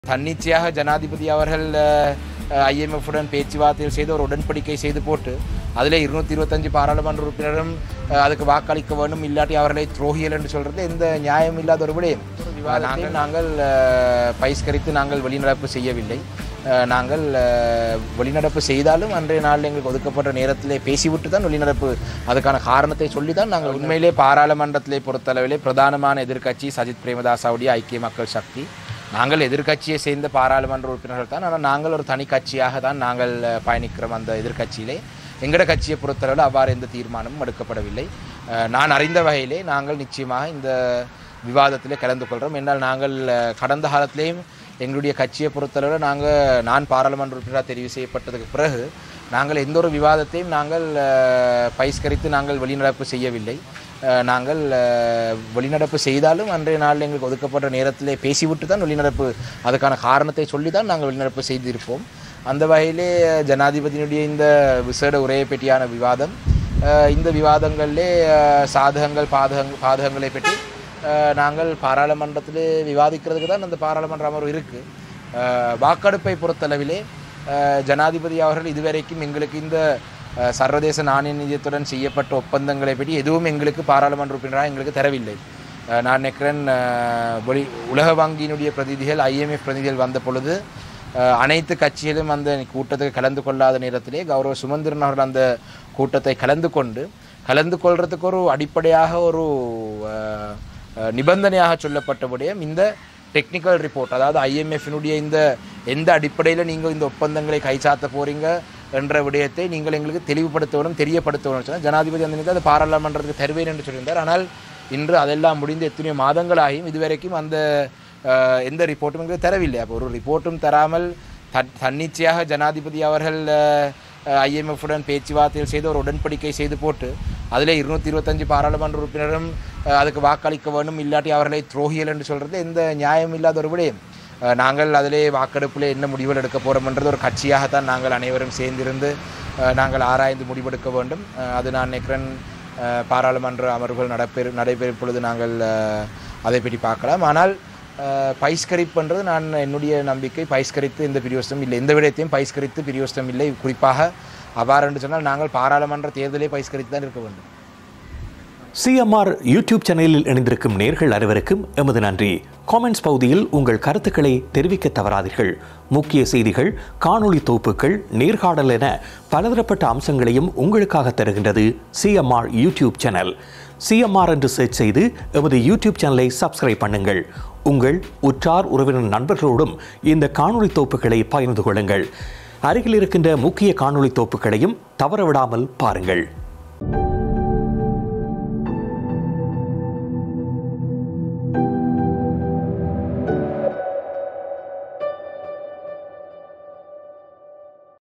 தன்னிச்சையாக ஜனாதிபதி அவர்கள் ஐஎம்எஃப்புடன் பேச்சுவார்த்தையில் செய்து ஒரு உடன்படிக்கை செய்து போட்டு அதில் இருநூத்தி இருபத்தஞ்சு பாராளுமன்ற உறுப்பினரும் அஹ், அதுக்கு வாக்களிக்க வேண்டும் இல்லாட்டி அவர்களை துரோகிகள் என்று சொல்றது எந்த நியாயம் இல்லாத ஒரு விடயம் நாங்கள் நாங்கள் அஹ், பகிஷ்கரித்து நாங்கள் வெளிநடப்பு செய்யவில்லை அஹ், நாங்கள் அஹ், வெளிநடப்பு செய்தாலும் அன்றைய நாளில் எங்களுக்கு ஒதுக்கப்பட்ட நேரத்திலே பேசிவிட்டு தான் வெளிநடப்பு அதுக்கான காரணத்தை சொல்லி தான் நாங்கள் உண்மையிலே பாராளுமன்றத்திலே பொறுத்தளவிலே பிரதானமான எதிர்க்கட்சி சஜித் பிரேமதாசாவுடைய ஐக்கிய மக்கள் சக்தி நாங்கள் எதிர்க்கட்சியை சேர்ந்த பாராளுமன்ற உறுப்பினர்கள் தான் ஆனால் நாங்கள் ஒரு தனி கட்சியாக தான் நாங்கள் அஹ், பயணிக்கிறோம் அந்த எதிர்க்கட்சியிலே எங்கட கட்சியை பொறுத்தளவில் அவ்வாறு எந்த தீர்மானமும் எடுக்கப்படவில்லை அஹ், நான் அறிந்த வகையிலே நாங்கள் நிச்சயமாக இந்த விவாதத்திலே கலந்து கொள்கிறோம் என்னால் நாங்கள் அஹ், கடந்த காலத்திலேயும் எங்களுடைய கட்சியை பொறுத்தளவில் நாங்கள் நான் பாராளுமன்ற உறுப்பினராக தெரிவு செய்யப்பட்டதுக்கு பிறகு நாங்கள் எந்த ஒரு விவாதத்தையும் நாங்கள் அஹ், பகிஷ்கரித்து நாங்கள் வெளிநடப்பு செய்யவில்லை அஹ், நாங்கள் அஹ், வெளிநடப்பு செய்தாலும் அன்றைய நாளில் எங்களுக்கு ஒதுக்கப்பட்ட நேரத்திலே பேசிவிட்டு தான் வெளிநடப்பு அதுக்கான காரணத்தை சொல்லி தான் நாங்கள் வெளிநடப்பு செய்திருப்போம் அந்த வகையிலே ஜனாதிபதியினுடைய இந்த விசேட உரையை பற்றியான விவாதம் அஹ், இந்த விவாதங்களிலே அஹ், சாதகங்கள் பாதகங் பாதகங்களை பற்றி அஹ், நாங்கள் பாராளுமன்றத்திலே விவாதிக்கிறதுக்கு தான் அந்த பாராளுமன்ற அமர்வு இருக்குது வாக்கெடுப்பை பொறுத்தளவிலே அஹ், ஜனாதிபதி அவர்கள் இதுவரைக்கும் எங்களுக்கு இந்த அஹ், சர்வதேச நாணய நிதியத்துடன் செய்யப்பட்ட ஒப்பந்தங்களை பற்றி எதுவும் எங்களுக்கு பாராளுமன்ற உறுப்பினராக எங்களுக்கு தரவில்லை அஹ், நான் நினைக்கிறேன் அஹ், வெளி உலக வங்கியினுடைய பிரதிநிதிகள் ஐஎம்எஃப் பிரதிநிதிகள் வந்த பொழுது அஹ், அனைத்து கட்சிகளும் அந்த கூட்டத்துக்கு கலந்து கொள்ளாத நேரத்திலே கௌரவ சுமந்திரன் அவர்கள் அந்த கூட்டத்தை கலந்து கொண்டு கலந்து கொள்றதுக்கு ஒரு அடிப்படையாக ஒரு அஹ், அஹ், நிபந்தனையாக சொல்லப்பட்ட விடயம் இந்த டெக்னிக்கல் ரிப்போர்ட் அதாவது ஐஎம்எஃபினுடைய இந்த எந்த அடிப்படையில் நீங்கள் இந்த ஒப்பந்தங்களை கைச்சாத்த போறீங்க என்ற விடயத்தை நீங்கள் எங்களுக்கு தெளிவுபடுத்தணும் தெரியப்படுத்தணும் சொன்னால் ஜனாதிபதி அந்த நேரத்தில் அது பாராளுமன்றத்துக்கு தருவேன் என்று சொல்லியிருந்தார் ஆனால் இன்று அதெல்லாம் முடிந்து எத்தனையோ மாதங்களாகியும் இதுவரைக்கும் அந்த அஹ், எந்த ரிப்போர்ட்டும் எங்களுக்கு தரவில்லை அப்போ ஒரு ரிப்போர்ட்டும் தராமல் தன் தன்னிச்சையாக ஜனாதிபதி அவர்கள் ஐஎம்எஃப்புடன் பேச்சுவார்த்தையில் செய்து ஒரு உடன்படிக்கை செய்து போட்டு அதில் இருநூத்தி இருபத்தஞ்சு பாராளுமன்ற உறுப்பினரும் அஹ், அதுக்கு வாக்களிக்க வேண்டும் இல்லாட்டி அவர்களை துரோகிகள் என்று சொல்றது எந்த நியாயம் இல்லாத ஒரு விடயம் அஹ், நாங்கள் அதிலே வாக்கெடுப்பில் என்ன முடிவுகள் எடுக்க போகிறோம்ன்றது ஒரு கட்சியாகத்தான் நாங்கள் அனைவரும் சேர்ந்திருந்து அஹ், நாங்கள் ஆராய்ந்து முடிவெடுக்க வேண்டும் அஹ், அது நான் நினைக்கிறேன் அஹ், பாராளுமன்ற அமர்வுகள் நடைபெறு நடைபெறும் பொழுது நாங்கள் அஹ், அதை பற்றி பார்க்கலாம் ஆனால் அஹ், பகிஷ்கரிப்புன்றது நான் என்னுடைய நம்பிக்கை பகிஷ்கரித்து எந்த பிரியோசனம் இல்லை எந்த விடயத்தையும் பகிஷ்கரித்து பிரியோசனம் இல்லை குறிப்பாக அவ்வாறு என்று சொன்னால் நாங்கள் பாராளுமன்ற தேர்தலை பகிஷ்கரித்து தான் இருக்க வேண்டும் சிஎம்ஆர் யூடியூப் சேனலில் இணைந்திருக்கும் நேர்கள் அனைவருக்கும் எமது நன்றி காமெண்ட்ஸ் பகுதியில் உங்கள் கருத்துக்களை தெரிவிக்க தவறாதீர்கள் முக்கிய செய்திகள் காணொளி தொகுப்புகள் நேர்காணல் என பலதரப்பட்ட அம்சங்களையும் உங்களுக்காக தருகின்றது சிஎம்ஆர் யூடியூப் சேனல் சிஎம்ஆர் என்று சர்ச் செய்து எமது யூடியூப் சேனலை சப்ஸ்கிரைப் பண்ணுங்கள் உங்கள் உற்றார் உறவினர் நண்பர்களோடும் இந்த காணொளி தொகுப்புகளை பகிர்ந்து கொள்ளுங்கள் அருகில் இருக்கின்ற முக்கிய காணொளி தொகுப்புகளையும் தவறவிடாமல் பாருங்கள்